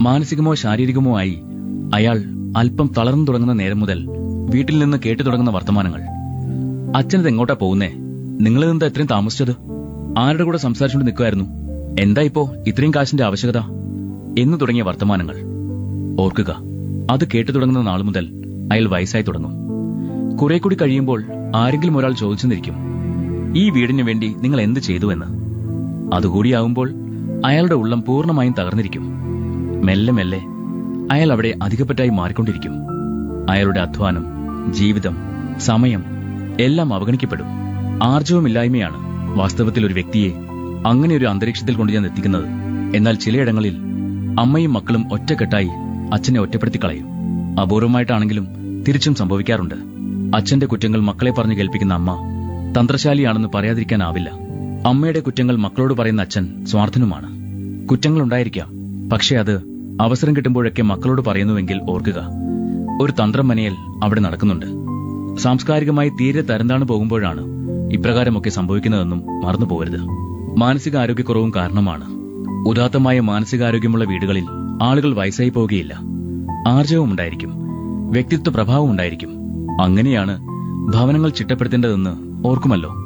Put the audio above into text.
മാനസികമോ ശാരീരികമോ ആയി അയാൾ അല്പം തളർന്നു തുടങ്ങുന്ന നേരം മുതൽ വീട്ടിൽ നിന്ന് കേട്ടു തുടങ്ങുന്ന വർത്തമാനങ്ങൾ അച്ഛനത് എങ്ങോട്ടാ പോകുന്നേ നിങ്ങളിതെന്താ ഇത്രയും താമസിച്ചത് ആരുടെ കൂടെ സംസാരിച്ചുകൊണ്ട് നിൽക്കുമായിരുന്നു എന്താ ഇപ്പോ ഇത്രയും കാശിന്റെ ആവശ്യകത എന്ന് തുടങ്ങിയ വർത്തമാനങ്ങൾ ഓർക്കുക അത് കേട്ടു തുടങ്ങുന്ന നാൾ മുതൽ അയാൾ വയസ്സായി തുടങ്ങും കുറെ കൂടി കഴിയുമ്പോൾ ആരെങ്കിലും ഒരാൾ ചോദിച്ചെന്നിരിക്കും ഈ വീടിനു വേണ്ടി നിങ്ങൾ എന്ത് ചെയ്തു എന്ന് അതുകൂടിയാവുമ്പോൾ അയാളുടെ ഉള്ളം പൂർണ്ണമായും തകർന്നിരിക്കും മെല്ലെ മെല്ലെ അയാൾ അവിടെ അധികപ്പറ്റായി മാറിക്കൊണ്ടിരിക്കും അയാളുടെ അധ്വാനം ജീവിതം സമയം എല്ലാം അവഗണിക്കപ്പെടും ആർജവമില്ലായ്മയാണ് വാസ്തവത്തിൽ ഒരു വ്യക്തിയെ അങ്ങനെ ഒരു അന്തരീക്ഷത്തിൽ കൊണ്ട് ഞാൻ എത്തിക്കുന്നത് എന്നാൽ ചിലയിടങ്ങളിൽ അമ്മയും മക്കളും ഒറ്റക്കെട്ടായി അച്ഛനെ ഒറ്റപ്പെടുത്തി കളയും അപൂർവമായിട്ടാണെങ്കിലും തിരിച്ചും സംഭവിക്കാറുണ്ട് അച്ഛന്റെ കുറ്റങ്ങൾ മക്കളെ പറഞ്ഞു കേൾപ്പിക്കുന്ന അമ്മ തന്ത്രശാലിയാണെന്ന് പറയാതിരിക്കാനാവില്ല അമ്മയുടെ കുറ്റങ്ങൾ മക്കളോട് പറയുന്ന അച്ഛൻ സ്വാർത്ഥനുമാണ് കുറ്റങ്ങളുണ്ടായിരിക്കാം പക്ഷെ അത് അവസരം കിട്ടുമ്പോഴൊക്കെ മക്കളോട് പറയുന്നുവെങ്കിൽ ഓർക്കുക ഒരു തന്ത്രം മനയൽ അവിടെ നടക്കുന്നുണ്ട് സാംസ്കാരികമായി തീരെ തരംതാണു പോകുമ്പോഴാണ് ഇപ്രകാരമൊക്കെ സംഭവിക്കുന്നതെന്നും മറന്നു പോകരുത് മാനസികാരോഗ്യക്കുറവും കാരണമാണ് ഉദാത്തമായ മാനസികാരോഗ്യമുള്ള വീടുകളിൽ ആളുകൾ വയസ്സായി പോവുകയില്ല ആർജവം ഉണ്ടായിരിക്കും വ്യക്തിത്വ പ്രഭാവം ഉണ്ടായിരിക്കും അങ്ങനെയാണ് ഭവനങ്ങൾ ചിട്ടപ്പെടുത്തേണ്ടതെന്ന് ഓർക്കുമല്ലോ